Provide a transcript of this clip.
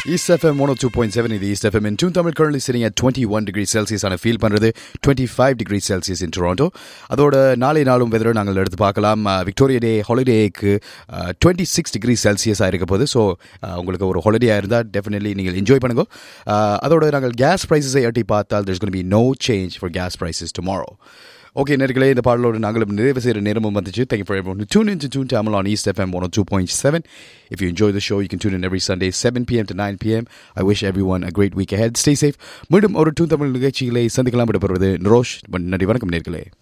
East FM 102.7 இது East FM in Tune Tamil currently sitting at 21 degrees Celsius ஆன feel பண்ணுறது 25 degrees Celsius in Toronto அதோட நாளை நாளும் வெதரை நாங்கள் எடுத்து பார்க்கலாம் விக்டோரியா டே ஹாலிடேக்கு டுவெண்ட்டி சிக்ஸ் டிகிரி செல்சியஸாக இருக்க போது ஸோ உங்களுக்கு ஒரு ஹாலிடேயாக இருந்தால் டெஃபினெட்லி நீங்கள் என்ஜாய் பண்ணுங்க Uh, அதோட நாங்கள் கேஸ் ப்ரைஸஸை எட்டி பார்த்தால் there's going to be no change for gas prices tomorrow okay நேர்களே இந்த பாடலோடு நாங்களும் நிறைவு செய்கிற நேரமும் வந்துச்சு thank for everyone who tune in to Tune Tamil on East FM 102.7 if you enjoy the show you can tune in every Sunday 7 p.m. to 9 p.m. I wish everyone a great week ahead stay safe மீண்டும் ஒரு டூன் தமிழ் நிகழ்ச்சிகளை சந்திக்கலாம் விடப்படுவது நரோஷ் நன்றி வணக்கம் நேர்களே